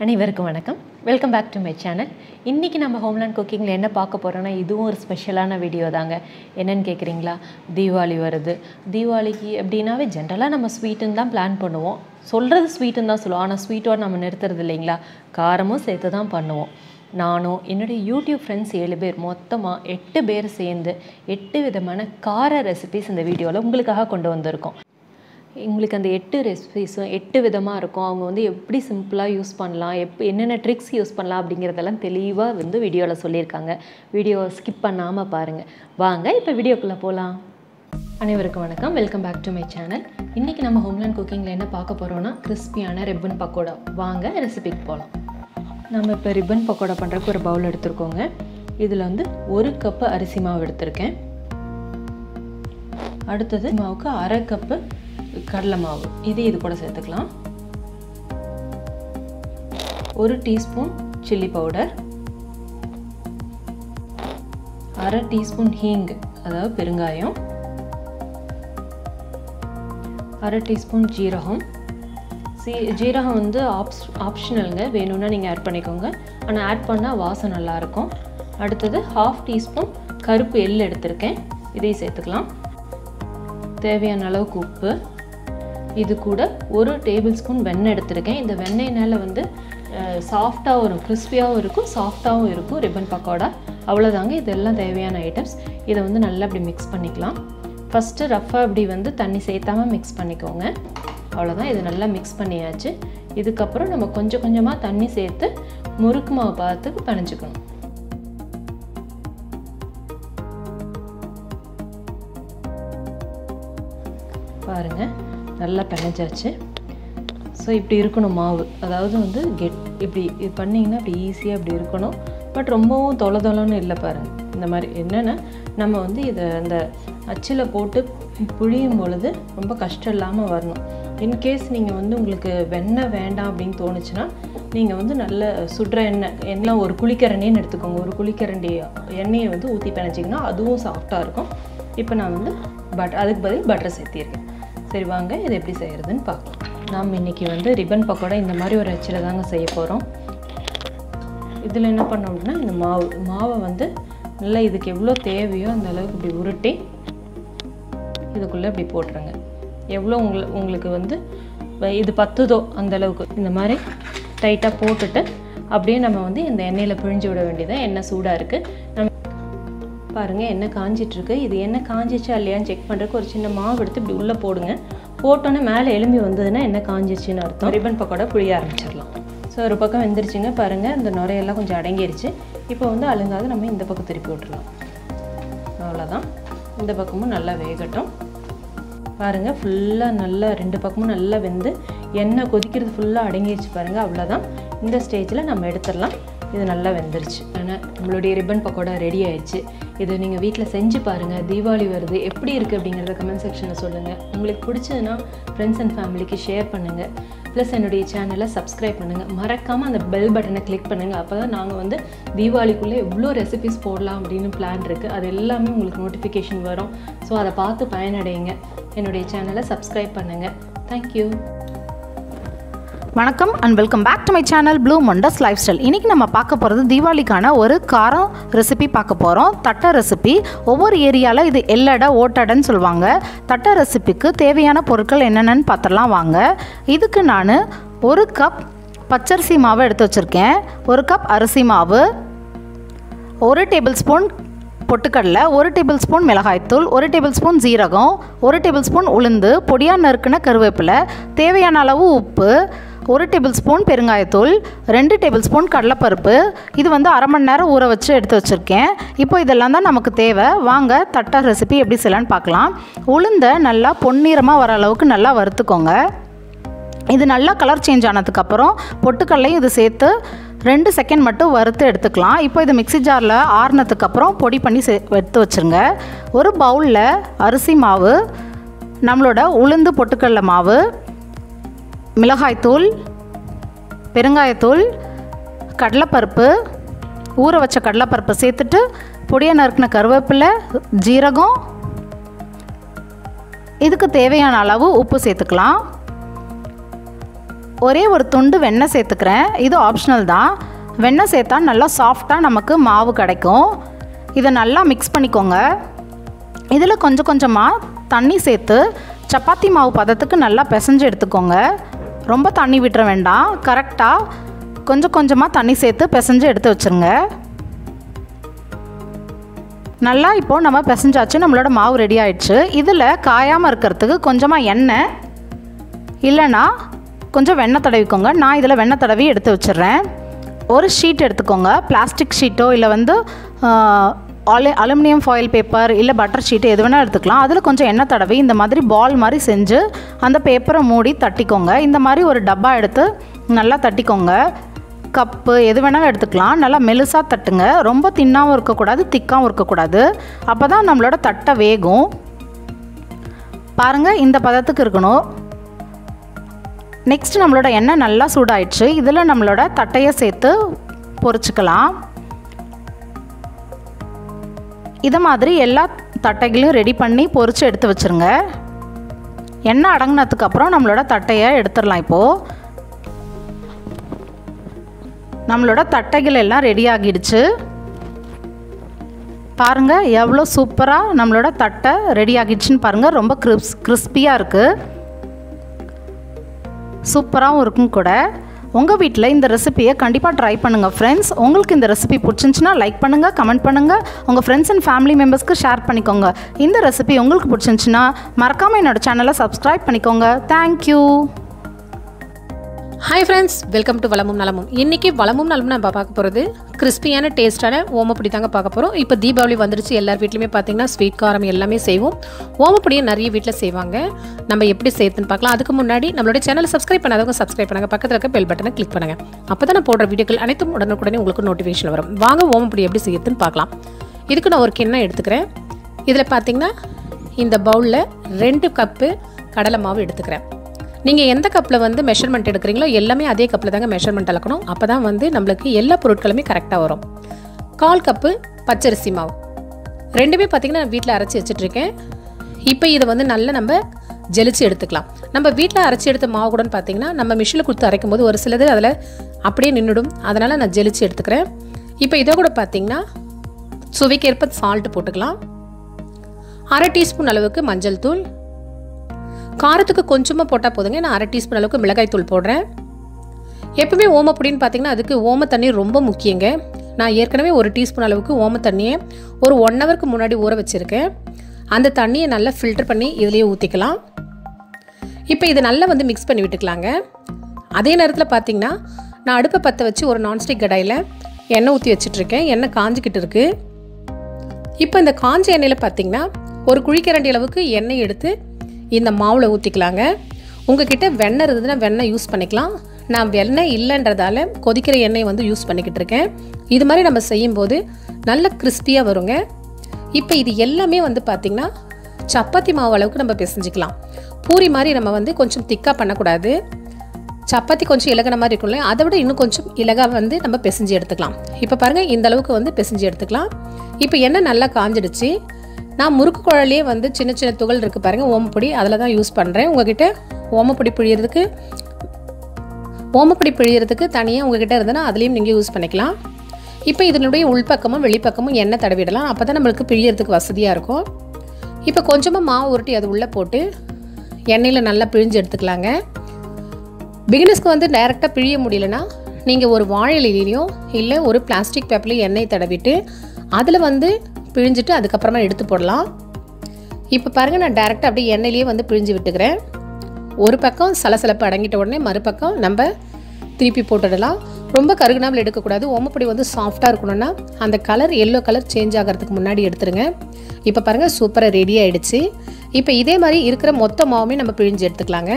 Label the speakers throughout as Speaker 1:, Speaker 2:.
Speaker 1: அனைவருக்கும் வணக்கம் welcome back to my channel இன்றைக்கி நம்ம ஹோம்லேண்ட் குக்கிங்கில் என்ன பார்க்க போகிறோன்னா இதுவும் ஒரு ஸ்பெஷலான வீடியோ தாங்க என்னன்னு கேட்குறீங்களா தீபாவளி வருது தீபாவளிக்கு அப்படின்னாவே ஜென்ரலாக நம்ம ஸ்வீட்டுன்னு தான் பிளான் பண்ணுவோம் சொல்கிறது ஸ்வீட்டுன்னு தான் சொல்லுவோம் ஆனால் ஸ்வீட்டோடு நம்ம நிறுத்துறது இல்லைங்களா காரமும் சேர்த்து தான் பண்ணுவோம் நானும் என்னுடைய யூடியூப் ஃப்ரெண்ட்ஸ் ஏழு பேர் மொத்தமாக எட்டு பேர் சேர்ந்து எட்டு விதமான கார ரெசிபிஸ் இந்த வீடியோவில் உங்களுக்காக கொண்டு வந்திருக்கோம் உங்களுக்கு அந்த எட்டு ரெசிபிஸும் எட்டு விதமாக இருக்கும் அவங்க வந்து எப்படி சிம்பிளாக யூஸ் பண்ணலாம் எப் என்னென்ன ட்ரிக்ஸ் யூஸ் பண்ணலாம் அப்படிங்கிறதெல்லாம் தெளிவாக வந்து வீடியோவில் சொல்லியிருக்காங்க வீடியோவை ஸ்கிப் பண்ணாமல் பாருங்கள் வாங்க இப்போ வீடியோக்குள்ளே போகலாம் அனைவருக்கும் வணக்கம் welcome back to my channel இன்றைக்கி நம்ம ஹோம்லேண்ட் குக்கிங்கில் என்ன பார்க்க போகிறோன்னா கிறிஸ்பியான ரிப்பன் பக்கோடா வாங்க ரெசிபிக்கு போகலாம் நம்ம இப்போ ரிப்பன் பக்கோடா பண்ணுறதுக்கு ஒரு பவுல் எடுத்துருக்கோங்க இதில் வந்து ஒரு கப்பு அரிசி மாவு எடுத்திருக்கேன் அடுத்தது மாவுக்கு அரை கப்பு கடலை மாவு இது இது கூட சேர்த்துக்கலாம் ஒரு டீஸ்பூன் சில்லி பவுடர் அரை டீஸ்பூன் ஹீங் அதாவது பெருங்காயம் அரை டீஸ்பூன் ஜீரகம் சீ ஜீரகம் வந்து ஆப்ஸ் ஆப்ஷனலுங்க வேணும்னா நீங்கள் ஆட் பண்ணிக்கோங்க ஆனால் ஆட் பண்ணால் வாசம் நல்லாயிருக்கும் அடுத்தது ஹாஃப் டீஸ்பூன் கருப்பு எள் எடுத்திருக்கேன் இதையும் சேர்த்துக்கலாம் தேவையான அளவுக்கு உப்பு இது கூட ஒரு டேபிள் ஸ்பூன் வெண்ணெய் எடுத்திருக்கேன் இந்த வெண்ணெய்னால வந்து சாஃப்டாகவும் இருக்கும் கிறிஸ்பியாகவும் இருக்கும் சாஃப்டாகவும் இருக்கும் ரிப்பன் பக்கோடா அவ்வளோதாங்க இதெல்லாம் தேவையான ஐட்டம்ஸ் இதை வந்து நல்லா அப்படி மிக்ஸ் பண்ணிக்கலாம் ஃபஸ்ட்டு ரஃப்பாக அப்படி வந்து தண்ணி சேர்த்தாமல் மிக்ஸ் பண்ணிக்கோங்க அவ்வளோதான் இது நல்லா மிக்ஸ் பண்ணியாச்சு இதுக்கப்புறம் நம்ம கொஞ்சம் கொஞ்சமாக தண்ணி சேர்த்து முறுக்கு மாவு பார்த்துக்கு பனைஞ்சிக்கணும் பாருங்கள் நல்லா பிணைஞ்சாச்சு ஸோ இப்படி இருக்கணும் மாவு அதாவது வந்து கெட் இப்படி இது பண்ணிங்கன்னா அப்படி ஈஸியாக இப்படி இருக்கணும் பட் ரொம்பவும் தொலை தொலைன்னு இல்லை பாருங்கள் இந்த மாதிரி என்னென்னா நம்ம வந்து இதை அந்த அச்சில் போட்டு புழியும் பொழுது ரொம்ப கஷ்டம் இல்லாமல் வரணும் இன்கேஸ் நீங்கள் வந்து உங்களுக்கு வெண்ணெய் வேண்டாம் அப்படின்னு தோணுச்சுன்னா நீங்கள் வந்து நல்ல சுடுற எண்ணெய் எண்ணெய் ஒரு குளிக்கரண்டின்னு எடுத்துக்கோங்க ஒரு குளிக்கரண்டி எண்ணெயை வந்து ஊற்றி பிணைச்சிங்கன்னா அதுவும் சாஃப்டாக இருக்கும் இப்போ நான் வந்து பட் அதுக்கு பதில் பட்டர் சேர்த்திருக்கேன் சரி வாங்க இது எப்படி செய்கிறதுன்னு பார்க்கலாம் நாம் இன்றைக்கி வந்து ரிப்பன் பக்கோடா இந்த மாதிரி ஒரு அச்சில் தாங்க செய்ய போகிறோம் இதில் என்ன பண்ணோம் அப்படின்னா இந்த மாவு மாவை வந்து நல்லா இதுக்கு எவ்வளோ தேவையோ அந்த அளவுக்கு இப்படி உருட்டி இதுக்குள்ளே இப்படி போட்டுருங்க எவ்வளோ உங்களு உங்களுக்கு வந்து இது பத்துதோ அந்த அளவுக்கு இந்த மாதிரி டைட்டாக போட்டுட்டு அப்படியே நம்ம வந்து இந்த எண்ணெயில் பிழிஞ்சு விட வேண்டியதான் எண்ணெய் சூடாக இருக்குது நம்ம பாருங்கள் எண்ணெய் காஞ்சிட்ருக்கு இது எண்ணெய் காஞ்சிச்சா இல்லையான்னு செக் பண்ணுறதுக்கு ஒரு சின்ன மாவு எடுத்து இப்படி உள்ளே போடுங்க போட்டோன்னே மேலே எலும்பி வந்ததுன்னா எண்ணெய் காஞ்சிச்சுன்னு அர்த்தம் ரிப்பன் பக்கோடா புளிய ஆரம்பிச்சிடலாம் ஸோ ஒரு பக்கம் வெந்துருச்சுங்க பாருங்கள் இந்த நுரையெல்லாம் கொஞ்சம் அடங்கிருச்சு இப்போ வந்து அழுங்காத நம்ம இந்த பக்கம் திருப்பி விட்டுறலாம் அவ்வளோதான் இந்த பக்கமும் நல்லா வேகட்டும் பாருங்கள் ஃபுல்லாக நல்லா ரெண்டு பக்கமும் நல்லா வெந்து எண்ணெய் கொதிக்கிறது ஃபுல்லாக அடங்கிருச்சு பாருங்கள் அவ்வளோதான் இந்த ஸ்டேஜில் நம்ம எடுத்துடலாம் இது நல்லா வெந்துருச்சு ஆனால் நம்மளுடைய ரிப்பன் பக்கோடா ரெடி ஆயிடுச்சு இது நீங்கள் வீட்டில் செஞ்சு பாருங்கள் தீபாவளி வருது எப்படி இருக்குது அப்படிங்கிறத கமெண்ட் செக்ஷனில் சொல்லுங்கள் உங்களுக்கு பிடிச்சதுன்னா ஃப்ரெண்ட்ஸ் அண்ட் ஃபேமிலிக்கு ஷேர் பண்ணுங்கள் ப்ளஸ் என்னுடைய சேனலை சப்ஸ்கிரைப் பண்ணுங்கள் மறக்காமல் அந்த பெல் பட்டனை கிளிக் பண்ணுங்கள் அப்போ தான் நாங்கள் வந்து தீபாவளிக்குள்ளே எவ்வளோ ரெசிபிஸ் போடலாம் அப்படின்னு பிளான் இருக்குது அது எல்லாமே உங்களுக்கு நோட்டிஃபிகேஷன் வரும் ஸோ அதை பார்த்து பயனடையுங்க என்னுடைய சேனலை சப்ஸ்கிரைப் பண்ணுங்கள் தேங்க்யூ
Speaker 2: வணக்கம் and welcome back to my channel blue Mondays lifestyle இன்றைக்கி நம்ம பார்க்க போகிறது தீபாவளிக்கான ஒரு காரம் ரெசிபி பார்க்க போகிறோம் தட்டை ரெசிபி ஒவ்வொரு ஏரியாவில் இது எல்லடை ஓட்டடைன்னு சொல்லுவாங்க தட்டை ரெசிபிக்கு தேவையான பொருட்கள் என்னென்னு பார்த்துடலாம் வாங்க இதுக்கு நான் ஒரு கப் பச்சரிசி மாவு எடுத்து வச்சுருக்கேன் ஒரு கப் அரிசி மாவு ஒரு டேபிள் ஸ்பூன் பொட்டுக்கடலை ஒரு டேபிள் ஸ்பூன் மிளகாய்த்தூள் ஒரு டேபிள் ஸ்பூன் ஜீரகம் ஒரு டேபிள் ஸ்பூன் உளுந்து பொடியாக நறுக்குன கருவேப்பிலை தேவையான அளவு உப்பு ஒரு டேபிள் ஸ்பூன் பெருங்காயத்தூள் ரெண்டு டேபிள் ஸ்பூன் கடலைப்பருப்பு இது வந்து அரை மணி நேரம் ஊற வச்சு எடுத்து வச்சுருக்கேன் இப்போ இதெல்லாம் தான் நமக்கு தேவை வாங்க தட்டை ரெசிபி எப்படி செய்யலான்னு பார்க்கலாம் உளுந்தை நல்லா பொன்னிறமாக வர அளவுக்கு நல்லா வறுத்துக்கோங்க இது நல்லா கலர் சேஞ்ச் ஆனதுக்கப்புறம் பொட்டுக்கடலையும் இது சேர்த்து ரெண்டு செகண்ட் மட்டும் வறுத்து எடுத்துக்கலாம் இப்போ இது மிக்சி ஜாரில் ஆறுனதுக்கப்புறம் பொடி பண்ணி சே எடுத்து வச்சுருங்க ஒரு பவுலில் அரிசி மாவு நம்மளோட உளுந்து பொட்டுக்கடலை மாவு மிளகாய்த்தூள் பெருங்காயத்தூள் கடலைப்பருப்பு ஊற வச்ச கடலைப்பருப்பு சேர்த்துட்டு பொடியை நறுக்கின கருவேப்பிலை ஜீரகம் இதுக்கு தேவையான அளவு உப்பு சேர்த்துக்கலாம் ஒரே ஒரு துண்டு வெண்ணெய் சேர்த்துக்கிறேன் இது ஆப்ஷனல் தான் வெண்ணெய் சேர்த்தா நல்லா சாஃப்டாக நமக்கு மாவு கிடைக்கும் இதை நல்லா மிக்ஸ் பண்ணிக்கோங்க இதில் கொஞ்சம் கொஞ்சமாக தண்ணி சேர்த்து சப்பாத்தி மாவு பதத்துக்கு நல்லா பிசைஞ்சு எடுத்துக்கோங்க ரொம்ப தண்ணி விட்டுற வேண்டாம் கரெக்டாக கொஞ்சம் கொஞ்சமாக தண்ணி சேர்த்து பிசைஞ்சு எடுத்து வச்சுருங்க நல்லா இப்போது நம்ம பிசைஞ்சாச்சு நம்மளோட மாவு ரெடி ஆயிடுச்சு இதில் காயாமல் இருக்கிறதுக்கு கொஞ்சமாக எண்ணெய் இல்லைன்னா கொஞ்சம் வெண்ணெய் தடவிக்கோங்க நான் இதில் வெண்ணெய் தடவி எடுத்து வச்சிடுறேன் ஒரு ஷீட் எடுத்துக்கோங்க பிளாஸ்டிக் ஷீட்டோ இல்லை வந்து அலு அலுமினியம் ஃபாயில் பேப்பர் இல்லை பட்டர் ஷீட்டு எது வேணால் எடுத்துக்கலாம் அதில் கொஞ்சம் எண்ணெய் தடவி இந்த மாதிரி பால் மாதிரி செஞ்சு அந்த பேப்பரை மூடி தட்டிக்கோங்க இந்த மாதிரி ஒரு டப்பா எடுத்து நல்லா தட்டிக்கோங்க கப்பு எது வேணாலும் எடுத்துக்கலாம் நல்லா மெலுசாக தட்டுங்க ரொம்ப தின்னாகவும் இருக்கக்கூடாது திக்காகவும் இருக்கக்கூடாது அப்போ தான் நம்மளோட தட்டை வேகும் பாருங்கள் இந்த பதத்துக்கு இருக்கணும் நெக்ஸ்ட் நம்மளோட எண்ணெய் நல்லா சூடாயிடுச்சு இதில் நம்மளோட தட்டையை சேர்த்து பொரிச்சுக்கலாம் இதை மாதிரி எல்லா தட்டைகளையும் ரெடி பண்ணி பொரிச்சு எடுத்து வச்சுருங்க எண்ணெய் அடங்கினதுக்கு அப்புறம் நம்மளோட தட்டையை எடுத்துடலாம் இப்போது நம்மளோட தட்டைகள் எல்லாம் ரெடி ஆகிடுச்சு பாருங்கள் எவ்வளோ சூப்பராக நம்மளோட தட்டை ரெடி ஆகிடுச்சுன்னு பாருங்கள் ரொம்ப கிறிஸ் கிறிஸ்பியாக இருக்குது சூப்பராகவும் இருக்கும் கூட உங்கள் வீட்டில் இந்த ரெசிபியை கண்டிப்பாக ட்ரை பண்ணுங்கள் ஃப்ரெண்ட்ஸ் உங்களுக்கு இந்த ரெசிபி பிடிச்சிருந்துச்சின்னா லைக் பண்ணுங்கள் கமெண்ட் பண்ணுங்கள் உங்கள் ஃப்ரெண்ட்ஸ் அண்ட் ஃபேமிலி மெம்பர்ஸ்க்கு ஷேர் பண்ணிக்கோங்க இந்த ரெசிபி உங்களுக்கு பிடிச்சிருந்துச்சின்னா மறக்காமல் என்னோட சேனலை சப்ஸ்கிரைப் பண்ணிக்கோங்க thank you
Speaker 3: hi friends welcome to வளமும் நலமும் இன்னைக்கு வளமும் நலமும் நம்ம பார்க்க போகிறது கிறிஸ்பியான டேஸ்டான ஓமப்பொடி தாங்க பார்க்க போகிறோம் இப்போ தீபாவளி வந்துருச்சு எல்லார் வீட்லையுமே பார்த்தீங்கன்னா ஸ்வீட் காரம் எல்லாமே செய்வோம் ஓமப்பொடியை நிறைய வீட்டில் செய்வாங்க நம்ம எப்படி செய்யுதுன்னு பார்க்கலாம் அதுக்கு முன்னாடி நம்மளோட சேனலை சப்ஸ்கிரைப் பண்ணாதவங்க சப்ஸ்கிரைப் பண்ணுங்க பக்கத்தில் இருக்க பெல் பட்டனை கிளிக் பண்ணுங்க அப்போ தான் நான் போடுற வீடியோக்கள் அனைத்தும் உடனுக்குடனே உங்களுக்கு நோட்டிஃபிகேஷன் வரும் வாங்க ஓமப்பொடி எப்படி செய்யுதுன்னு பார்க்கலாம் இதுக்கு நான் ஒரு கிண்ணம் எடுத்துக்கிறேன் இதில் பார்த்தீங்கன்னா இந்த பவுலில் ரெண்டு கப்பு கடலை மாவு எடுத்துக்கிறேன் நீங்கள் எந்த கப்பில் வந்து மெஷர்மெண்ட் எடுக்கிறீங்களோ எல்லாமே அதே கப்பில் தாங்க மெஷர்மெண்ட் அளக்கணும் அப்போ தான் வந்து நம்மளுக்கு எல்லா பொருட்களுமே கரெக்டாக வரும் கால் கப்பு பச்சரிசி மாவு ரெண்டுமே பார்த்தீங்கன்னா நான் வீட்டில் அரைச்சி வச்சிட்ருக்கேன் இப்போ இதை வந்து நல்லா நம்ம ஜெலிச்சு எடுத்துக்கலாம் நம்ம வீட்டில் அரைச்சி எடுத்த மாவு கூடன்னு பார்த்தீங்கன்னா நம்ம மிஷினில் கொடுத்து அரைக்கும் போது ஒரு சிலது அதில் அப்படியே நின்றுடும் அதனால் நான் ஜெலிச்சு எடுத்துக்கிறேன் இப்போ இதை கூட பார்த்தீங்கன்னா சுவைக்கேற்ப சால்ட்டு போட்டுக்கலாம் அரை டீஸ்பூன் அளவுக்கு மஞ்சள் தூள் காரத்துக்கு கொஞ்சமாக போட்டால் போதுங்க நான் அரை டீஸ்பூன் அளவுக்கு மிளகாய் தூள் போடுறேன் எப்பவுமே ஓமப்பொடின்னு பார்த்தீங்கன்னா அதுக்கு ஓம தண்ணி ரொம்ப முக்கியங்க நான் ஏற்கனவே ஒரு டீஸ்பூன் அளவுக்கு ஓம தண்ணியை ஒரு ஒன் ஹவருக்கு முன்னாடி ஊற வச்சுருக்கேன் அந்த தண்ணியை நல்லா ஃபில்டர் பண்ணி இதுலேயே ஊற்றிக்கலாம் இப்போ இதை நல்லா வந்து மிக்ஸ் பண்ணி விட்டுக்கலாங்க அதே நேரத்தில் பார்த்தீங்கன்னா நான் அடுப்பை பற்ற வச்சு ஒரு நான்ஸ்டிக் கடாயில் எண்ணெய் ஊற்றி வச்சிட்ருக்கேன் எண்ணெய் காஞ்சிக்கிட்டு இருக்குது இப்போ இந்த காஞ்ச எண்ணெயில் பார்த்தீங்கன்னா ஒரு குழிக்கரண்டி அளவுக்கு எண்ணெய் எடுத்து இந்த மாவில் ஊற்றிக்கலாங்க உங்ககிட்ட வெண்ணெய் இருந்ததுன்னா வெண்ணெய் யூஸ் பண்ணிக்கலாம் நான் வெண்ணெய் இல்லைன்றதால கொதிக்கிற எண்ணெய் வந்து யூஸ் பண்ணிக்கிட்டு இருக்கேன் இது மாதிரி நம்ம செய்யும்போது நல்ல கிறிஸ்பியாக வருங்க இப்போ இது எல்லாமே வந்து பார்த்திங்கன்னா சப்பாத்தி மாவு அளவுக்கு நம்ம பிசைஞ்சிக்கலாம் பூரி மாதிரி நம்ம வந்து கொஞ்சம் திக்காக பண்ணக்கூடாது சப்பாத்தி கொஞ்சம் இலகுன மாதிரி இருக்கும்ல அதை விட இன்னும் கொஞ்சம் இலகா வந்து நம்ம பிசைஞ்சு எடுத்துக்கலாம் இப்போ பாருங்கள் இந்த அளவுக்கு வந்து பிசைஞ்சு எடுத்துக்கலாம் இப்போ எண்ணெய் நல்லா காஞ்சிடுச்சு நான் முறுக்கு குழலையே வந்து சின்ன சின்ன துகள் இருக்குது பாருங்கள் ஓமப்பொடி அதில் தான் யூஸ் பண்ணுறேன் உங்ககிட்ட ஓமப்பொடி பிழியறதுக்கு ஓமப்பொடி பிழியறதுக்கு தனியாக உங்ககிட்ட இருந்ததுன்னா அதுலேயும் நீங்கள் யூஸ் பண்ணிக்கலாம் இப்போ இதனுடைய உள்பக்கமும் வெளிப்பக்கமும் எண்ணெய் தடவிடலாம் அப்போ தான் நம்மளுக்கு பிழியறதுக்கு வசதியாக இருக்கும் இப்போ கொஞ்சமாக மாவு உருட்டி அது உள்ளே போட்டு எண்ணெயில் நல்லா பிழிஞ்சு எடுத்துக்கலாங்க பிகினர்ஸ்க்கு வந்து டைரெக்டாக பிழிய முடியலனா நீங்கள் ஒரு வாழை இலையிலையும் இல்லை ஒரு பிளாஸ்டிக் பேப்பர்லையும் எண்ணெய் தடவிட்டு அதில் வந்து பிழிஞ்சிட்டு அதுக்கப்புறமா எடுத்து போடலாம் இப்போ பாருங்கள் நான் டேரெக்டாக அப்படியே எண்ணெயிலேயே வந்து பிழிஞ்சு விட்டுக்கிறேன் ஒரு பக்கம் சலசலப்பு அடங்கிட்ட உடனே மறுபக்கம் நம்ம திருப்பி போட்டுடலாம் ரொம்ப கருகுனாமல் எடுக்கக்கூடாது ஓமப்பொடி வந்து சாஃப்டாக இருக்கணும்னா அந்த கலர் எல்லோ கலர் சேஞ்ச் ஆகிறதுக்கு முன்னாடி எடுத்துருங்க இப்போ பாருங்கள் சூப்பராக ரெடி ஆகிடுச்சு இப்போ இதே மாதிரி இருக்கிற மொத்த மாவுமே நம்ம பிழிஞ்சு எடுத்துக்கலாங்க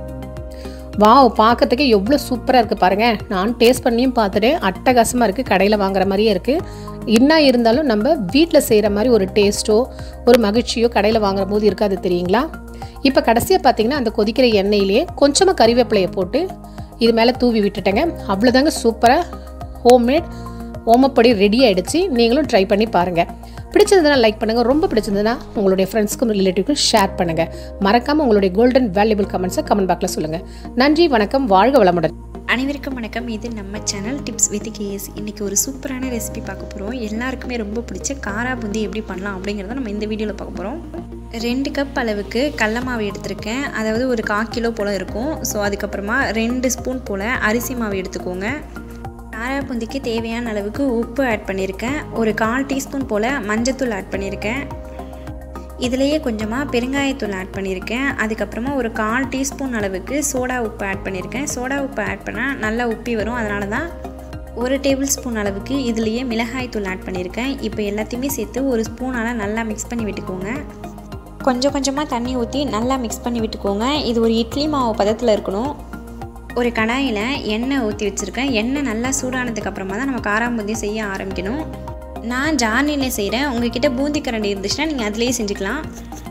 Speaker 3: வாவ் பார்க்கறதுக்கே எவ்வளோ சூப்பராக இருக்குது பாருங்கள் நான் டேஸ்ட் பண்ணியும் பார்த்துட்டு அட்டகாசமாக இருக்குது கடையில் வாங்குற மாதிரியே இருக்குது என்ன இருந்தாலும் நம்ம வீட்டில் செய்கிற மாதிரி ஒரு டேஸ்ட்டோ ஒரு மகிழ்ச்சியோ கடையில் வாங்குற போது இருக்காது தெரியுங்களா இப்போ கடைசியாக பார்த்தீங்கன்னா அந்த கொதிக்கிற எண்ணெயிலேயே கொஞ்சமாக கறிவேப்பிலையை போட்டு இது மேலே தூவி விட்டுட்டேங்க அவ்வளோதாங்க சூப்பராக ஹோம்மேட் ஓமப்பொடி ரெடி ஆகிடுச்சு நீங்களும் ட்ரை பண்ணி பாருங்கள் பிடிச்சிருந்ததுன்னா லைக் பண்ணுங்கள் ரொம்ப பிடிச்சிருந்ததுன்னா உங்களுடைய ஃப்ரெண்ட்ஸ்க்கும் ரிலேட்டிவ்க்கும் ஷேர் பண்ணுங்கள் மறக்காமல் உங்களுடைய கோல்டன் வேல்யூபிள் கமெண்ட்ஸை கமெண்ட் பாக்ஸில் சொல்லுங்கள் நன்றி வணக்கம் வாழ்க வளமுடன்
Speaker 4: அனைவருக்கும் வணக்கம் இது நம்ம சேனல் டிப்ஸ் வித் கேஎஸ் இன்றைக்கி ஒரு சூப்பரான ரெசிபி பார்க்க போகிறோம் எல்லாருக்குமே ரொம்ப பிடிச்ச காரா பூந்தி எப்படி பண்ணலாம் அப்படிங்கிறத நம்ம இந்த வீடியோவில் பார்க்க போகிறோம் ரெண்டு கப் அளவுக்கு கடல மாவு எடுத்திருக்கேன் அதாவது ஒரு கால் கிலோ போல் இருக்கும் ஸோ அதுக்கப்புறமா ரெண்டு ஸ்பூன் போல் அரிசி மாவு எடுத்துக்கோங்க காரா பூந்திக்கு தேவையான அளவுக்கு உப்பு ஆட் பண்ணியிருக்கேன் ஒரு கால் டீஸ்பூன் போல் மஞ்சத்தூள் ஆட் பண்ணியிருக்கேன் இதுலேயே கொஞ்சமாக பெருங்காயத்தூள் ஆட் பண்ணியிருக்கேன் அதுக்கப்புறமா ஒரு கால் டீஸ்பூன் அளவுக்கு சோடா உப்பு ஆட் பண்ணியிருக்கேன் சோடா உப்பு ஆட் பண்ணால் நல்லா உப்பி வரும் அதனால தான் ஒரு டேபிள் ஸ்பூன் அளவுக்கு இதுலேயே மிளகாய் தூள் ஆட் பண்ணியிருக்கேன் இப்போ எல்லாத்தையுமே சேர்த்து ஒரு ஸ்பூனால் நல்லா மிக்ஸ் பண்ணி விட்டுக்கோங்க கொஞ்சம் கொஞ்சமாக தண்ணி ஊற்றி நல்லா மிக்ஸ் பண்ணி விட்டுக்கோங்க இது ஒரு இட்லி மாவு பதத்தில் இருக்கணும் ஒரு கடாயில் எண்ணெய் ஊற்றி வச்சுருக்கேன் எண்ணெய் நல்லா சூடானதுக்கப்புறமா தான் நம்ம காராம்பூந்தி செய்ய ஆரம்பிக்கணும் நான் ஜார்னியில் செய்கிறேன் உங்ககிட்ட பூந்தி கரண்டி இருந்துச்சுன்னா நீங்கள் அதிலேயே செஞ்சுக்கலாம்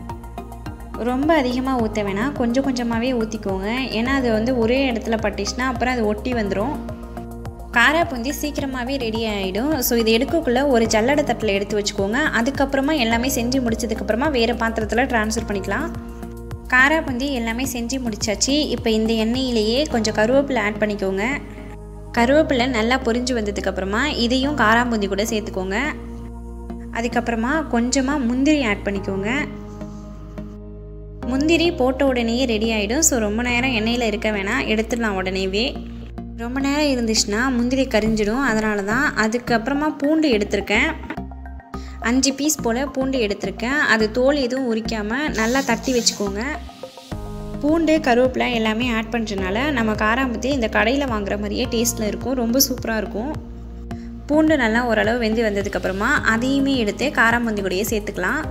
Speaker 4: ரொம்ப அதிகமாக ஊற்ற வேணாம் கொஞ்சம் கொஞ்சமாகவே ஊற்றிக்கோங்க ஏன்னா அது வந்து ஒரே இடத்துல பட்டுச்சுன்னா அப்புறம் அது ஒட்டி வந்துடும் காரா பூந்தி சீக்கிரமாகவே ரெடி ஆகிடும் ஸோ இதை எடுக்கக்குள்ளே ஒரு ஜல்லடை தட்டில் எடுத்து வச்சுக்கோங்க அதுக்கப்புறமா எல்லாமே செஞ்சு முடிச்சதுக்கப்புறமா வேறு பாத்திரத்தில் ட்ரான்ஸ்ஃபர் பண்ணிக்கலாம் காரா பூந்தி எல்லாமே செஞ்சு முடிச்சாச்சு இப்போ இந்த எண்ணெயிலேயே கொஞ்சம் கருவேப்பிலை ஆட் பண்ணிக்கோங்க கருவேப்பிலை நல்லா பொரிஞ்சு வந்ததுக்கப்புறமா இதையும் காராம்பூந்தி கூட சேர்த்துக்கோங்க அதுக்கப்புறமா கொஞ்சமாக முந்திரி ஆட் பண்ணிக்கோங்க முந்திரி போட்ட உடனேயே ரெடி ஆகிடும் ஸோ ரொம்ப நேரம் எண்ணெயில் இருக்க வேணாம் எடுத்துடலாம் உடனேவே ரொம்ப நேரம் இருந்துச்சுன்னா முந்திரி கரிஞ்சிடும் அதனால தான் அதுக்கப்புறமா பூண்டு எடுத்திருக்கேன் அஞ்சு பீஸ் போல் பூண்டு எடுத்திருக்கேன் அது தோல் எதுவும் உரிக்காமல் நல்லா தட்டி வச்சுக்கோங்க பூண்டு கருவேப்பிலை எல்லாமே ஆட் பண்ணுறதுனால நம்ம காராம்பூத்தி இந்த கடையில் வாங்குற மாதிரியே டேஸ்ட்டில் இருக்கும் ரொம்ப சூப்பராக இருக்கும் பூண்டு நல்லா ஓரளவு வெந்து வந்ததுக்கப்புறமா அதையுமே எடுத்து காராம்பூந்தி கூடயே சேர்த்துக்கலாம்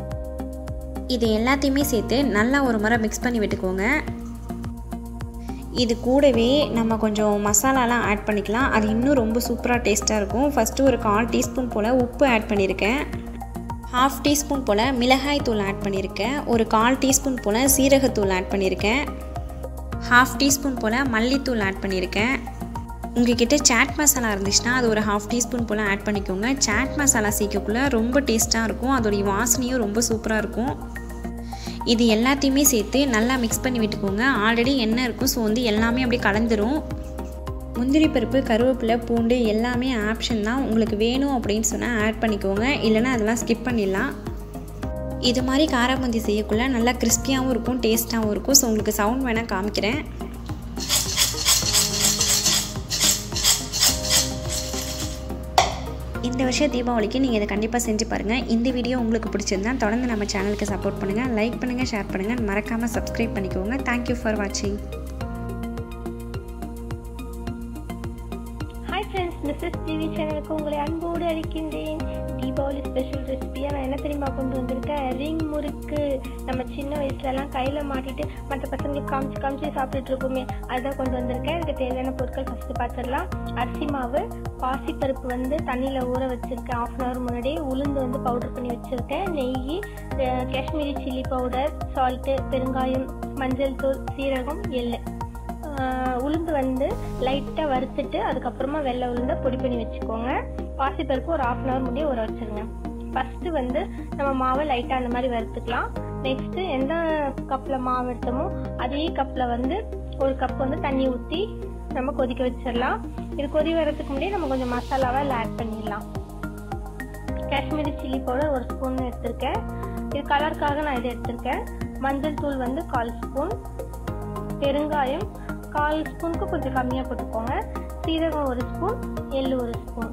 Speaker 4: இது எல்லாத்தையுமே சேர்த்து நல்லா ஒரு முறை மிக்ஸ் பண்ணி விட்டுக்கோங்க இது கூடவே நம்ம கொஞ்சம் மசாலாலாம் ஆட் பண்ணிக்கலாம் அது இன்னும் ரொம்ப சூப்பராக டேஸ்ட்டாக இருக்கும் ஃபஸ்ட்டு ஒரு கால் டீஸ்பூன் போல் உப்பு ஆட் பண்ணியிருக்கேன் ஹாஃப் டீஸ்பூன் போல் மிளகாய் தூள் ஆட் பண்ணியிருக்கேன் ஒரு கால் டீஸ்பூன் போல் சீரகத்தூள் ஆட் பண்ணியிருக்கேன் ஹாஃப் டீஸ்பூன் போல் மல்லித்தூள் ஆட் பண்ணியிருக்கேன் உங்ககிட்ட சாட் மசாலா இருந்துச்சுன்னா அது ஒரு ஹாஃப் டீஸ்பூன் போல் ஆட் பண்ணிக்கோங்க சாட் மசாலா சீக்கக்குள்ளே ரொம்ப டேஸ்ட்டாக இருக்கும் அதோடைய வாசனையும் ரொம்ப சூப்பராக இருக்கும் இது எல்லாத்தையுமே சேர்த்து நல்லா மிக்ஸ் பண்ணி விட்டுக்கோங்க ஆல்ரெடி எண்ணெய் இருக்கும் ஸோ வந்து எல்லாமே அப்படியே கலந்துரும் முந்திரி பருப்பு கருவேப்பிலை பூண்டு எல்லாமே ஆப்ஷன் தான் உங்களுக்கு வேணும் அப்படின்னு சொன்னால் ஆட் பண்ணிக்கோங்க இல்லைனா அதெல்லாம் ஸ்கிப் பண்ணிடலாம் இது மாதிரி காராமந்தி செய்யக்குள்ள நல்லா கிறிஸ்பியாகவும் இருக்கும் டேஸ்ட்டாகவும் இருக்கும் ஸோ உங்களுக்கு சவுண்ட் வேணால் காமிக்கிறேன் இந்த வருஷம் தீபாவளிக்கு நீங்கள் இதை கண்டிப்பாக செஞ்சு பாருங்கள் இந்த வீடியோ உங்களுக்கு பிடிச்சிருந்தா தொடர்ந்து நம்ம சேனலுக்கு சப்போர்ட் பண்ணுங்கள் லைக் பண்ணுங்கள் ஷேர் பண்ணுங்கள் மறக்காமல் சப்ஸ்கிரைப் பண்ணிக்கோங்க தேங்க்யூ ஃபார் வாட்சிங்
Speaker 5: ஹாய் ஃப்ரெண்ட்ஸ் மிஸ்ஸஸ் டிவி சேனலுக்கு உங்களை அன்போடு அழைக்கின்றேன் தீபாவளி ஸ்பெஷல் ரெசிபியாக நான் என்ன தெரியுமா கொண்டு வந்திருக்கேன் ரிங் முறுக்கு நம்ம சின்ன வயசுலலாம் கையில் மாட்டிட்டு மற்ற பசங்களுக்கு காமிச்சு காமிச்சு சாப்பிட்டுட்டு இருக்கோமே அதுதான் கொண்டு வந்திருக்கேன் இதுக்கு தேவையான பொருட்கள் ஃபஸ்ட்டு பார்த்துடலாம் அரிசி மாவு பாசிப்பருப்பு வந்து தண்ணியில் ஊற வச்சுருக்கேன் ஆஃப் அன் ஹவர் முன்னாடி உளுந்து வந்து பவுடர் பண்ணி வச்சுருக்கேன் நெய் அஹ் காஷ்மீரி சில்லி பவுடர் சால்ட்டு பெருங்காயம் மஞ்சள் தூள் சீரகம் எள்ளு ஆஹ் உளுந்து வந்து லைட்டாக வறுத்துட்டு அதுக்கப்புறமா வெள்ளை உளுந்தை பொடி பண்ணி வச்சுக்கோங்க பாசிப்பருப்பு ஒரு ஆஃப் அன் ஹவர் முடிய ஊற வச்சிருங்க ஃபஸ்ட்டு வந்து நம்ம மாவை லைட்டாக அந்த மாதிரி வறுத்துக்கலாம் நெக்ஸ்ட்டு எந்த கப்பில் மாவு எடுத்தோமோ அதே கப்பில் வந்து ஒரு கப் வந்து தண்ணி ஊற்றி நம்ம கொதிக்க வச்சிடலாம் இது கொதி வரதுக்கு முன்னாடியே நம்ம கொஞ்சம் மசாலாவை அதில் ஆட் பண்ணிடலாம் காஷ்மீரி சில்லி பவுடர் ஒரு ஸ்பூன் எடுத்திருக்கேன் இது கலருக்காக நான் இதை எடுத்திருக்கேன் மஞ்சள் தூள் வந்து கால் ஸ்பூன் பெருங்காயம் கால் ஸ்பூனுக்கு கொஞ்சம் கம்மியாக போட்டுக்கோங்க சீரகம் ஒரு ஸ்பூன் எள்ளு ஒரு ஸ்பூன்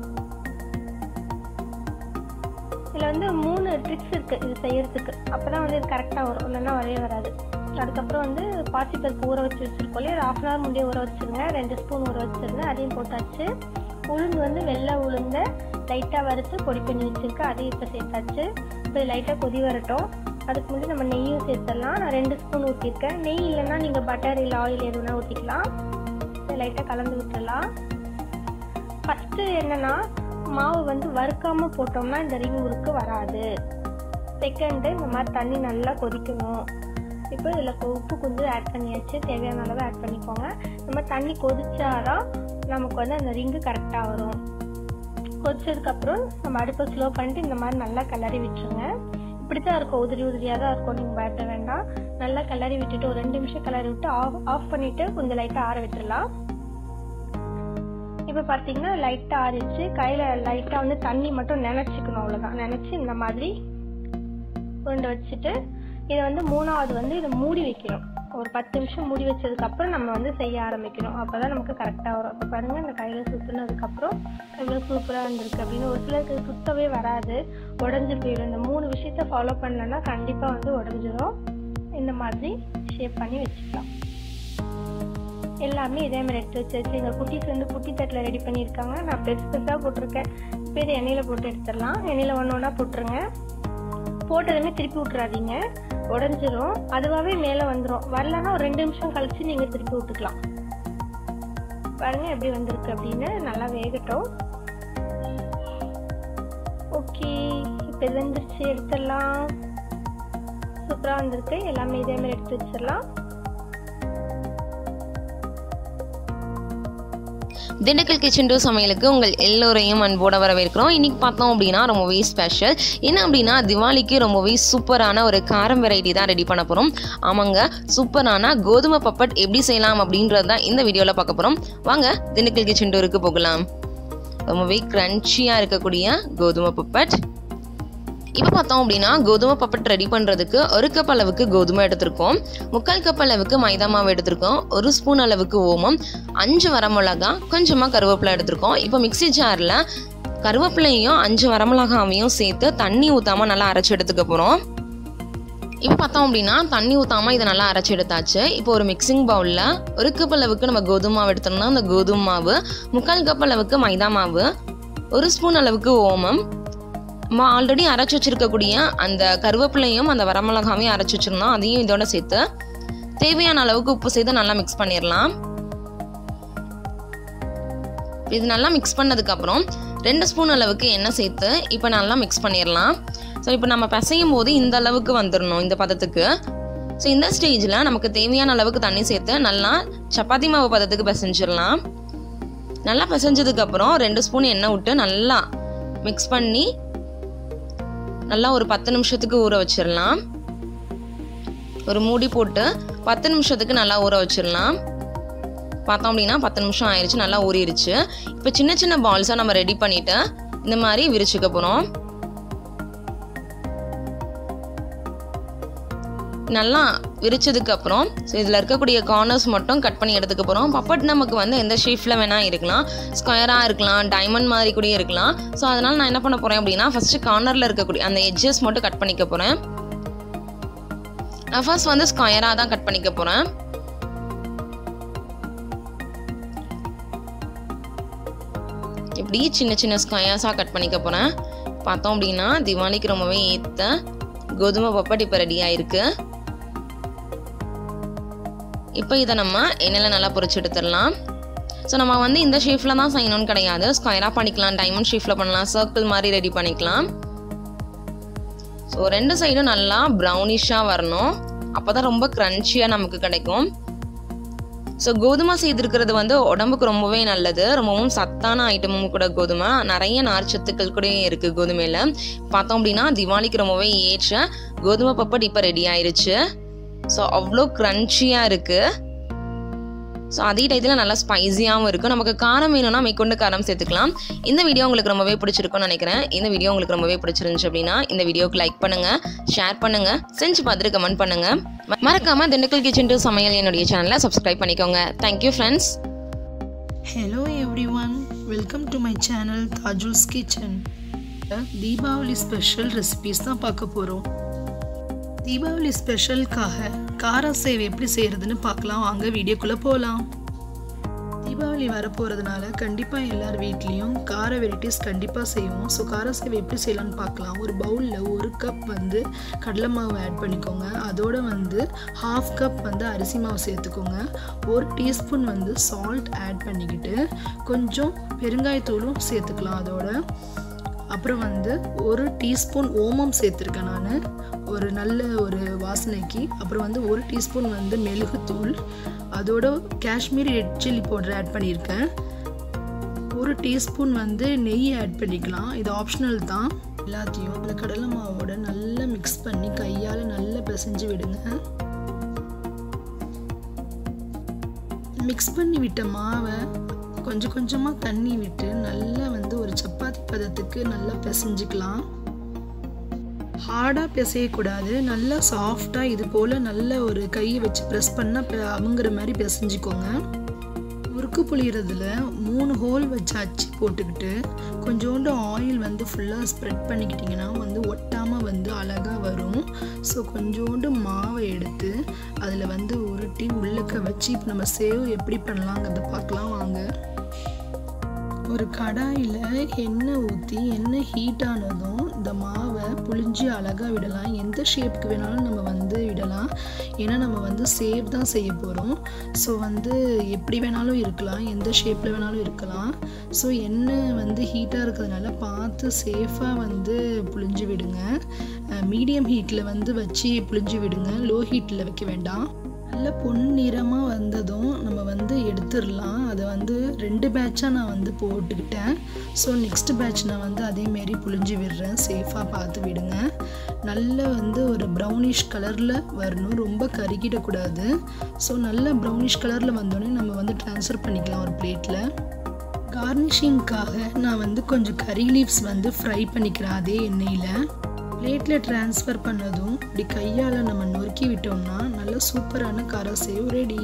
Speaker 5: இதில் வந்து மூணு ட்ரிக்ஸ் இருக்குது இது செய்யறதுக்கு அப்போ தான் வந்து இது கரெக்டாக வரும் இல்லைன்னா வரவே வராது அதுக்கப்புறம் வந்து பாசிப்பருப்பு ஊற வச்சு வச்சுருக்கோம் இல்லையா ஹாஃப் அன் ஹவர் முடிய ஊற வச்சுருங்க ரெண்டு ஸ்பூன் ஊற வச்சுருங்க அதையும் போட்டாச்சு உளுந்து வந்து வெள்ளை உளுந்த லைட்டாக வறுத்து பொடி பண்ணி வச்சுருக்கேன் அதையும் இப்போ சேர்த்தாச்சு இப்போ லைட்டாக கொதி வரட்டும் அதுக்கு முன்னாடி நம்ம நெய்யும் சேர்த்துடலாம் நான் ரெண்டு ஸ்பூன் ஊற்றிருக்கேன் நெய் இல்லைன்னா நீங்கள் பட்டர் இல்லை ஆயில் எது வேணால் ஊற்றிக்கலாம் இதை லைட்டாக கலந்து விட்டுடலாம் ஃபஸ்ட்டு என்னென்னா மாவு வந்து வறுக்காமல் போட்டோம்னா இந்த ரிங் முறுக்கு வராது செகண்டு இந்த மாதிரி தண்ணி நல்லா கொதிக்கணும் இப்போ இதில் உப்பு கொஞ்சம் ஆட் பண்ணியாச்சு தேவையான அளவு ஆட் பண்ணிக்கோங்க இந்த மாதிரி தண்ணி கொதிச்சாதான் நமக்கு வந்து அந்த ரிங்கு கரெக்டாக வரும் கொதிச்சதுக்கப்புறம் நம்ம அடுப்பை ஸ்லோ பண்ணிட்டு இந்த மாதிரி நல்லா கிளறி விட்டுருங்க இப்படி தான் இருக்கும் உதிரி உதிரியாக தான் இருக்கும் நீங்கள் பயப்பட வேண்டாம் நல்லா கிளறி விட்டுட்டு ஒரு ரெண்டு நிமிஷம் கிளறி விட்டு ஆஃப் ஆஃப் பண்ணிவிட்டு கொஞ்சம் லைட்டாக ஆற விட்டுடலாம் இப்போ பார்த்தீங்கன்னா லைட்டாக ஆறிடுச்சு கையில் லைட்டாக வந்து தண்ணி மட்டும் நினச்சிக்கணும் அவ்வளோதான் நினச்சி இந்த மாதிரி உருண்டை வச்சுட்டு இதை வந்து மூணாவது வந்து இதை மூடி வைக்கணும் ஒரு பத்து நிமிஷம் மூடி வச்சதுக்கப்புறம் நம்ம வந்து செய்ய ஆரம்பிக்கணும் அப்போ தான் நமக்கு கரெக்டாக வரும் இப்போ பாருங்கள் இந்த கையில் சுற்றுனதுக்கப்புறம் எவ்வளோ சூப்பராக இருந்திருக்கு அப்படின்னு ஒரு சிலருக்கு சுத்தவே வராது உடஞ்சி போயிடும் இந்த மூணு விஷயத்த ஃபாலோ பண்ணலன்னா கண்டிப்பாக வந்து உடஞ்சிரும் இந்த மாதிரி ஷேப் பண்ணி வச்சுக்கலாம் எல்லாமே இதே மாதிரி எடுத்து வச்சு வச்சு எங்கள் குட்டீஸ் வந்து குட்டி தட்டில் ரெடி பண்ணியிருக்காங்க நான் பெருசு பெருசாக போட்டிருக்கேன் இப்போ இது எண்ணெயில் போட்டு எடுத்துடலாம் எண்ணெயில் ஒன்று ஒன்றா போட்டுருங்க போட்டதுமே திருப்பி விட்றாதீங்க உடஞ்சிரும் அதுவாகவே மேலே வந்துடும் வரலன்னா ஒரு ரெண்டு நிமிஷம் கழிச்சு நீங்கள் திருப்பி விட்டுக்கலாம் பாருங்க எப்படி வந்திருக்கு அப்படின்னு நல்லா வேகட்டும் ஓகே இப்போ இது வந்துருச்சு எடுத்துடலாம் சூப்பராக வந்திருக்கு எல்லாமே இதே மாதிரி எடுத்து வச்சிடலாம்
Speaker 6: திண்டுக்கல் கிச்சன் டூ சமையலுக்கு உங்கள் எல்லோரையும் அன்போட வரவேற்கிறோம் இன்னைக்கு பார்த்தோம் அப்படின்னா ரொம்பவே ஸ்பெஷல் என்ன அப்படின்னா திவாலிக்கு ரொம்பவே சூப்பரான ஒரு காரம் வெரைட்டி தான் ரெடி பண்ண போகிறோம் ஆமாங்க சூப்பரான கோதுமை பப்பட் எப்படி செய்யலாம் அப்படின்றது தான் இந்த வீடியோவில் பார்க்க போகிறோம் வாங்க திண்டுக்கல் கிச்சன் டூருக்கு போகலாம் ரொம்பவே க்ரன்ச்சியாக இருக்கக்கூடிய கோதுமை பப்பட் இப்போ பார்த்தோம் அப்படின்னா கோதுமை பப்பட் ரெடி பண்ணுறதுக்கு ஒரு கப் அளவுக்கு கோதுமை எடுத்திருக்கோம் முக்கால் கப் அளவுக்கு மைதா மாவு எடுத்திருக்கோம் ஒரு ஸ்பூன் அளவுக்கு ஓமம் அஞ்சு வரமிளகா கொஞ்சமாக கருவேப்பிலை எடுத்திருக்கோம் இப்போ மிக்ஸி ஜாரில் கருவேப்பிலையும் அஞ்சு வரமிளகாவையும் சேர்த்து தண்ணி ஊற்றாமல் நல்லா அரைச்சி எடுத்துக்க போகிறோம் இப்போ பார்த்தோம் அப்படின்னா தண்ணி ஊற்றாமல் இதை நல்லா அரைச்சி எடுத்தாச்சு இப்போ ஒரு மிக்சிங் பவுலில் ஒரு கப் அளவுக்கு நம்ம கோதுமை மாவு எடுத்தோம்னா அந்த கோதுமை மாவு முக்கால் கப் அளவுக்கு மைதா மாவு ஒரு ஸ்பூன் அளவுக்கு ஓமம் நம்ம ஆல்ரெடி அரைச்சி வச்சிருக்கக்கூடிய அந்த கருவேப்பிலையும் அந்த வரமிளகாவையும் அரைச்சி வச்சிருந்தோம் அதையும் இதோட சேர்த்து தேவையான அளவுக்கு உப்பு சேர்த்து நல்லா மிக்ஸ் பண்ணிடலாம் இது நல்லா மிக்ஸ் பண்ணதுக்கப்புறம் ரெண்டு ஸ்பூன் அளவுக்கு எண்ணெய் சேர்த்து இப்போ நல்லா மிக்ஸ் பண்ணிடலாம் ஸோ இப்போ நம்ம பிசையும் போது இந்த அளவுக்கு வந்துடணும் இந்த பதத்துக்கு ஸோ இந்த ஸ்டேஜில் நமக்கு தேவையான அளவுக்கு தண்ணி சேர்த்து நல்லா சப்பாத்தி மாவு பதத்துக்கு பிசைஞ்சிடலாம் நல்லா பிசைஞ்சதுக்கப்புறம் ரெண்டு ஸ்பூன் எண்ணெய் விட்டு நல்லா மிக்ஸ் பண்ணி நல்லா ஒரு பத்து நிமிஷத்துக்கு ஊற வச்சிடலாம் ஒரு மூடி போட்டு பத்து நிமிஷத்துக்கு நல்லா ஊற வச்சிடலாம் பார்த்தோம் அப்படின்னா பத்து நிமிஷம் ஆயிடுச்சு நல்லா ஊறிடுச்சு இப்போ சின்ன சின்ன பால்ஸாக நம்ம ரெடி பண்ணிட்டு இந்த மாதிரி விரிச்சுக்க போகிறோம் நல்லா விரிச்சதுக்கு அப்புறம் ஸோ இதில் இருக்கக்கூடிய கார்னர்ஸ் மட்டும் கட் பண்ணி எடுத்துக்க போகிறோம் பப்பட் நமக்கு வந்து எந்த ஷேப்பில் வேணால் இருக்கலாம் ஸ்கொயராக இருக்கலாம் டைமண்ட் மாதிரி கூட இருக்கலாம் ஸோ அதனால் நான் என்ன பண்ண போகிறேன் அப்படின்னா ஃபஸ்ட்டு கார்னரில் இருக்கக்கூடிய அந்த எட்ஜஸ் மட்டும் கட் பண்ணிக்க போகிறேன் நான் ஃபர்ஸ்ட் வந்து ஸ்கொயராக தான் கட் பண்ணிக்க போகிறேன் இப்படி சின்ன சின்ன ஸ்கொயர்ஸாக கட் பண்ணிக்க போகிறேன் பார்த்தோம் அப்படின்னா திவாலிக்கு ரொம்பவே ஏற்ற கோதுமை பப்பட் இப்போ ரெடி ஆயிருக்கு இப்போ இதை நம்ம எண்ணெயில் நல்லா பொரிச்சு எடுத்துடலாம் ஸோ நம்ம வந்து இந்த ஷேஃபில் தான் செய்யணும்னு கிடையாது ஸ்கொயராக பண்ணிக்கலாம் டைமண்ட் ஷேஃபில் பண்ணலாம் சர்க்கிள் மாதிரி ரெடி பண்ணிக்கலாம் ஸோ ரெண்டு சைடும் நல்லா ப்ரௌனிஷாக வரணும் அப்போ தான் ரொம்ப க்ரன்ச்சியாக நமக்கு கிடைக்கும் ஸோ கோதுமை செய்திருக்கிறது வந்து உடம்புக்கு ரொம்பவே நல்லது ரொம்பவும் சத்தான ஐட்டமும் கூட கோதுமை நிறைய நார்ச்சத்துக்கள் கூட இருக்குது கோதுமையில் பார்த்தோம் அப்படின்னா திவாலிக்கு ரொம்பவே ஏற்ற கோதுமை பப்பட் இப்போ ரெடி ஆயிருச்சு ஸோ அவ்வளோ க்ரன்ச்சியாக இருக்குது ஸோ அதே டயத்தில் நல்லா ஸ்பைஸியாகவும் இருக்கும் நமக்கு காரம் வேணும்னா மேற்கொண்டு காரம் சேர்த்துக்கலாம் இந்த வீடியோ உங்களுக்கு ரொம்பவே பிடிச்சிருக்கும்னு நினைக்கிறேன் இந்த வீடியோ உங்களுக்கு ரொம்பவே பிடிச்சிருந்துச்சு அப்படின்னா இந்த வீடியோக்கு லைக் பண்ணுங்கள் ஷேர் பண்ணுங்கள் செஞ்சு பார்த்துட்டு கமெண்ட் பண்ணுங்கள் மறக்காமல் திண்டுக்கல் கிச்சன் டூ சமையல் என்னுடைய சேனலை சப்ஸ்கிரைப் பண்ணிக்கோங்க thank you friends
Speaker 7: hello everyone welcome to my channel Tajul's kitchen Deepavali special recipes தான் பார்க்க போகிறோம் தீபாவளி ஸ்பெஷலுக்காக கார சேவை எப்படி செய்கிறதுன்னு பார்க்கலாம் வாங்க வீடியோக்குள்ளே போகலாம் தீபாவளி வரப்போகிறதுனால கண்டிப்பாக எல்லார் வீட்லேயும் கார வெரைட்டிஸ் கண்டிப்பாக செய்வோம் ஸோ கார சேவை எப்படி செய்யலாம்னு பார்க்கலாம் ஒரு பவுலில் ஒரு கப் வந்து கடலை மாவு ஆட் பண்ணிக்கோங்க அதோட வந்து ஹாஃப் கப் வந்து அரிசி மாவு சேர்த்துக்கோங்க ஒரு டீஸ்பூன் வந்து சால்ட் ஆட் பண்ணிக்கிட்டு கொஞ்சம் பெருங்காயத்தூளும் சேர்த்துக்கலாம் அதோட அப்புறம் வந்து ஒரு டீஸ்பூன் ஓமம் சேர்த்துருக்கேன் நான் ஒரு நல்ல ஒரு வாசனைக்கு அப்புறம் வந்து ஒரு டீஸ்பூன் வந்து மெழுகுத்தூள் அதோட Kashmiri red chilli powder add பண்ணியிருக்கேன் ஒரு டீஸ்பூன் வந்து நெய் ஆட் பண்ணிக்கலாம் இது ஆப்ஷனல் தான் எல்லாத்தையும் அந்த கடலை மாவோட நல்லா மிக்ஸ் பண்ணி கையால் நல்லா பிசைஞ்சு விடுங்க மிக்ஸ் பண்ணி விட்ட மாவை கொஞ்சம் கொஞ்சமாக தண்ணி விட்டு நல்லா வந்து ஒரு சப்பாத்தி பதத்துக்கு நல்லா பிசைஞ்சுக்கலாம் ஹார்டாக பிசையக்கூடாது நல்லா சாஃப்டாக இது போல் நல்ல ஒரு கையை வச்சு ப்ரெஸ் பண்ணால் அமுங்குற மாதிரி பிசைஞ்சுக்கோங்க முறுக்கு புளியறதுல மூணு ஹோல் வச்சு அச்சு போட்டுக்கிட்டு கொஞ்சோண்டு ஆயில் வந்து ஃபுல்லாக ஸ்ப்ரெட் பண்ணிக்கிட்டிங்கன்னா வந்து ஒட்டாமல் வந்து அழகாக வரும் ஸோ கொஞ்சோண்டு மாவை எடுத்து அதில் வந்து உருட்டி உள்ளக்க வச்சு இப்போ நம்ம சேவ் எப்படி பண்ணலாங்கிறத பார்க்கலாம் வாங்க ஒரு கடாயில் எண்ணெய் ஊற்றி எண்ணெய் ஹீட் ஆனதும் இந்த மாவை புளிஞ்சு அழகாக விடலாம் எந்த ஷேப்புக்கு வேணாலும் நம்ம வந்து விடலாம் ஏன்னா நம்ம வந்து சேவ் தான் செய்ய போகிறோம் ஸோ வந்து எப்படி வேணாலும் இருக்கலாம் எந்த ஷேப்பில் வேணாலும் இருக்கலாம் ஸோ எண்ணெய் வந்து ஹீட்டாக இருக்கிறதுனால பார்த்து சேஃபாக வந்து புளிஞ்சு விடுங்க மீடியம் ஹீட்டில் வந்து வச்சு புளிஞ்சு விடுங்க லோ ஹீட்டில் வைக்க வேண்டாம் நல்ல பொன்னிறமாக வந்ததும் நம்ம வந்து எடுத்துடலாம் அதை வந்து ரெண்டு பேட்சாக நான் வந்து போட்டுக்கிட்டேன் ஸோ நெக்ஸ்ட் பேட்ச் நான் வந்து அதேமாரி புழிஞ்சு விடுறேன் சேஃபாக பார்த்து விடுங்க நல்ல வந்து ஒரு ப்ரௌனிஷ் கலரில் வரணும் ரொம்ப கருகிடக்கூடாது ஸோ நல்ல ப்ரௌனிஷ் கலரில் வந்தோடனே நம்ம வந்து ட்ரான்ஸ்ஃபர் பண்ணிக்கலாம் ஒரு பிளேட்டில் கார்னிஷிங்க்காக நான் வந்து கொஞ்சம் கறி லீவ்ஸ் வந்து ஃப்ரை பண்ணிக்கிறேன் அதே எண்ணெயில் பிளேட்டில் ட்ரான்ஸ்ஃபர் பண்ணதும் இப்படி கையால் நம்ம நொறுக்கி விட்டோம்னா நல்ல சூப்பரான கார சேவ் ரெடி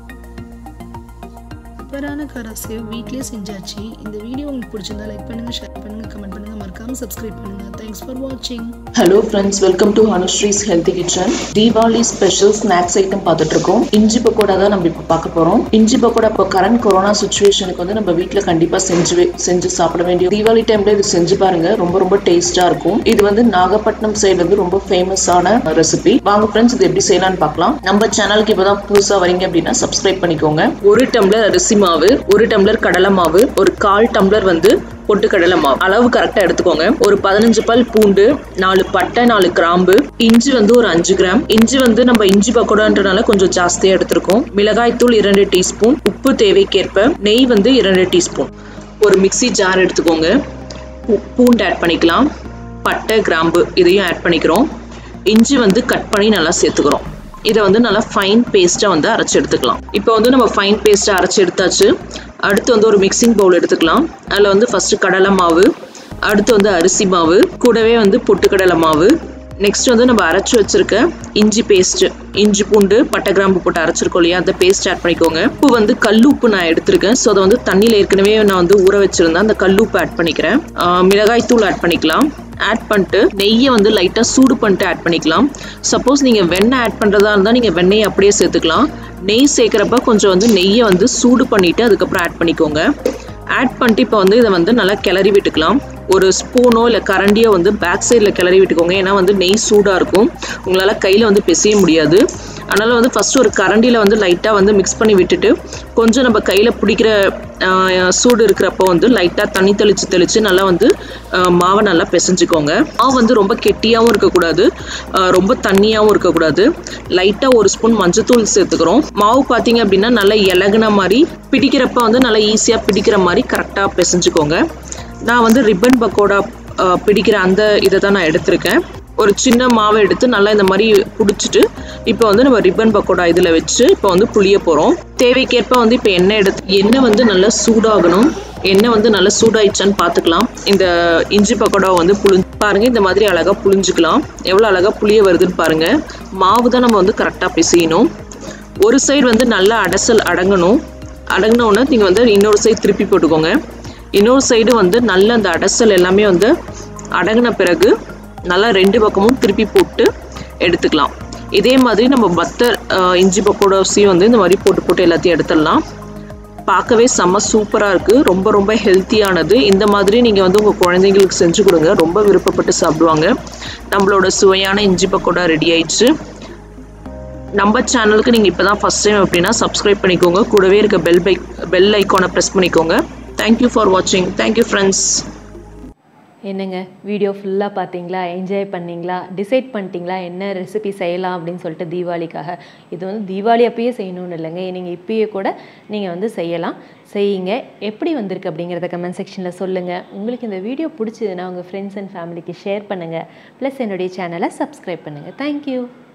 Speaker 7: சூப்பரான கார சேவ் வீட்லேயே செஞ்சாச்சு இந்த வீடியோ உங்களுக்கு பிடிச்சிருந்தா லைக் பண்ணுங்கள் ஷேர் பண்ணுங்கள் கமெண்ட் பண்ணுங்கள் மறக்காமல் சப்ஸ்கிரைப் பண்ணுங்கள் தேங்க்ஸ் ஃபார் வாட்சிங்
Speaker 8: hello friends welcome to Anushree's healthy kitchen Deepavali special snacks item பார்த்துட்டு இருக்கோம் இஞ்சி பக்கோடா தான் நம்ம இப்போ பார்க்க போறோம் இஞ்சி பக்கோடா இப்போ கரண்ட் கொரோனா சுச்சுவேஷனுக்கு வந்து நம்ம வீட்டில் கண்டிப்பா செஞ்சு வே- செஞ்சு சாப்பிட வேண்டிய தீபாவளி டைம்ல இது செஞ்சு பாருங்க ரொம்ப ரொம்ப டேஸ்டா இருக்கும் இது வந்து நாகப்பட்டினம் சைடு வந்து ரொம்ப ஃபேமஸான ரெசிபி வாங்க ஃப்ரெண்ட்ஸ் இது எப்படி செய்யலாம்னு பார்க்கலாம் நம்ம சேனலுக்கு இப்போதான் புதுசா வரீங்க அப்படின்னா சப்ஸ்கிரைப் பண்ணிக்கோங்க ஒரு டம்ளர் அரிசி மாவு ஒரு டம்ளர் கடலை மாவு ஒரு கால் டம்ளர் வந்து பொட்டுக்கடலை மாவு அளவு கரெக்டா எடுத்துக்கோங்க ஒரு பதினஞ்சு பல் பூண்டு நாலு பட்டை நாலு கிராம்பு இஞ்சி வந்து ஒரு அஞ்சு கிராம் இஞ்சி வந்து நம்ம இஞ்சி பக்கோடான்றனால கொஞ்சம் ஜாஸ்தியா எடுத்திருக்கோம் மிளகாய் தூள் இரண்டு டீஸ்பூன் உப்பு தேவைக்கேற்ப நெய் வந்து இரண்டு டீஸ்பூன் ஒரு மிக்ஸி ஜார் எடுத்துக்கோங்க பூ- பூண்டு ஆட் பண்ணிக்கலாம் பட்டை கிராம்பு இதையும் ஆட் பண்ணிக்கிறோம் இஞ்சி வந்து கட் பண்ணி நல்லா சேர்த்துக்கிறோம் இதை வந்து நல்லா ஃபைன் பேஸ்ட்டாக வந்து அரைச்சி எடுத்துக்கலாம் இப்போ வந்து நம்ம ஃபைன் பேஸ்ட்டாக அரைச்சி எடுத்தாச்சு அடுத்து வந்து ஒரு மிக்சிங் பவுல் எடுத்துக்கலாம் அதில் வந்து ஃபஸ்ட்டு கடலை மாவு அடுத்து வந்து அரிசி மாவு கூடவே வந்து பொட்டுக்கடலை மாவு நெக்ஸ்ட் வந்து நம்ம அரைச்சி வச்சிருக்க இஞ்சி பேஸ்ட் இஞ்சி பூண்டு பட்டை கிராம்பு போட்டு அரைச்சிருக்கோம் இல்லையா அந்த பேஸ்ட் ஆட் பண்ணிக்கோங்க உப்பு வந்து கல் உப்பு நான் எடுத்திருக்கேன் ஸோ அதை வந்து தண்ணியில் ஏற்கனவே நான் வந்து ஊற வச்சிருந்தேன் அந்த கல் உப்பு ஆட் பண்ணிக்கிறேன் ஆஹ் மிளகாய் தூள் ஆட் பண்ணிக்கலாம் ஆட் பண்ணிட்டு நெய்யை வந்து லைட்டாக சூடு பண்ணிட்டு ஆட் பண்ணிக்கலாம் சப்போஸ் நீங்கள் வெண்ணெய் ஆட் பண்ணுறதா இருந்தால் நீங்கள் வெண்ணெயை அப்படியே சேர்த்துக்கலாம் நெய் சேர்க்குறப்ப கொஞ்சம் வந்து நெய்யை வந்து சூடு பண்ணிவிட்டு அதுக்கப்புறம் ஆட் பண்ணிக்கோங்க ஆட் பண்ணிட்டு இப்போ வந்து இதை வந்து நல்லா கிளறி விட்டுக்கலாம் ஒரு ஸ்பூனோ இல்லை கரண்டியோ வந்து பேக் சைடில் கிளறி விட்டுக்கோங்க ஏன்னா வந்து நெய் சூடாக இருக்கும் உங்களால் கையில் வந்து பிசைய முடியாது அதனால் வந்து ஃபஸ்ட்டு ஒரு கரண்டியில் வந்து லைட்டாக வந்து மிக்ஸ் பண்ணி விட்டுட்டு கொஞ்சம் நம்ம கையில் பிடிக்கிற ஆஹ், சூடு இருக்கிறப்போ வந்து லைட்டாக தண்ணி தெளித்து தெளித்து நல்லா வந்து ஆஹ், மாவை நல்லா பிசைஞ்சுக்கோங்க மாவு வந்து ரொம்ப கெட்டியாகவும் இருக்கக்கூடாது ஆஹ், ரொம்ப தண்ணியாகவும் இருக்கக்கூடாது லைட்டாக ஒரு ஸ்பூன் மஞ்சத்தூள் சேர்த்துக்கிறோம் மாவு பார்த்தீங்க அப்படின்னா நல்லா இலகுன மாதிரி பிடிக்கிறப்ப வந்து நல்லா ஈஸியாக பிடிக்கிற மாதிரி கரெக்டாக பிசைஞ்சுக்கோங்க நான் வந்து ரிப்பன் பக்கோடா ஆஹ், பிடிக்கிற அந்த இதை தான் நான் எடுத்திருக்கேன் ஒரு சின்ன மாவை எடுத்து நல்லா இந்த மாதிரி பிடிச்சிட்டு இப்போ வந்து நம்ம ரிப்பன் பக்கோடா இதில் வச்சு இப்போ வந்து புளிய போகிறோம் தேவைக்கேற்ப வந்து இப்போ எண்ணெய் எடுத்து எண்ணெய் வந்து நல்லா சூடாகணும் எண்ணெய் வந்து நல்லா சூடாயிடுச்சான்னு பார்த்துக்கலாம் இந்த இஞ்சி பக்கோடா வந்து புளிஞ்சு பாருங்க இந்த மாதிரி அழகாக புளிஞ்சுக்கலாம் எவ்வளோ அழகாக புளிய வருதுன்னு பாருங்க மாவு தான் நம்ம வந்து கரெக்டாக பிசையணும் ஒரு சைடு வந்து நல்லா அடசல் அடங்கணும் அடங்கின உடனே நீங்கள் வந்து இன்னொரு சைடு திருப்பி போட்டுக்கோங்க இன்னொரு சைடு வந்து நல்ல அந்த அடசல் எல்லாமே வந்து அடங்கின பிறகு நல்லா ரெண்டு பக்கமும் திருப்பி போட்டு எடுத்துக்கலாம் இதே மாதிரி நம்ம பத்தர் ஆஹ், இஞ்சி பக்கோடாஸையும் வந்து இந்த மாதிரி போட்டு போட்டு எல்லாத்தையும் எடுத்துடலாம் பார்க்கவே செம்ம சூப்பராக இருக்குது ரொம்ப ரொம்ப ஹெல்த்தியானது இந்த மாதிரி நீங்கள் வந்து உங்கள் குழந்தைங்களுக்கு செஞ்சு கொடுங்க ரொம்ப விருப்பப்பட்டு சாப்பிடுவாங்க நம்மளோட சுவையான இஞ்சி பக்கோடா ரெடி ஆயிடுச்சு நம்ம சேனலுக்கு நீங்கள் இப்போ தான் ஃபஸ்ட் டைம் அப்படின்னா சப்ஸ்கிரைப் பண்ணிக்கோங்க கூடவே இருக்க பெல் பை பெல் ஐக்கானை ப்ரெஸ் பண்ணிக்கோங்க தேங்க்யூ ஃபார் வாட்சிங் தேங்க்யூ ஃப்ரெண்ட்ஸ்
Speaker 1: என்னங்க வீடியோ ஃபுல்லாக பார்த்தீங்களா என்ஜாய் பண்ணீங்களா டிசைட் பண்ணிட்டீங்களா என்ன ரெசிபி செய்யலாம் அப்படின்னு சொல்லிட்டு தீபாவளிக்காக இது வந்து தீபாவளி அப்பயே செய்யணும்னு இல்லைங்க நீங்கள் இப்பயே கூட நீங்கள் வந்து செய்யலாம் செய்யுங்க எப்படி வந்திருக்கு அப்படிங்கிறத கமெண்ட் செக்ஷனில் சொல்லுங்கள் உங்களுக்கு இந்த வீடியோ பிடிச்சதுன்னா உங்கள் ஃப்ரெண்ட்ஸ் அண்ட் ஃபேமிலிக்கு ஷேர் பண்ணுங்கள் ப்ளஸ் என்னுடைய சேனலை சப்ஸ்கிரைப் பண்ணுங்கள் தேங்க்யூ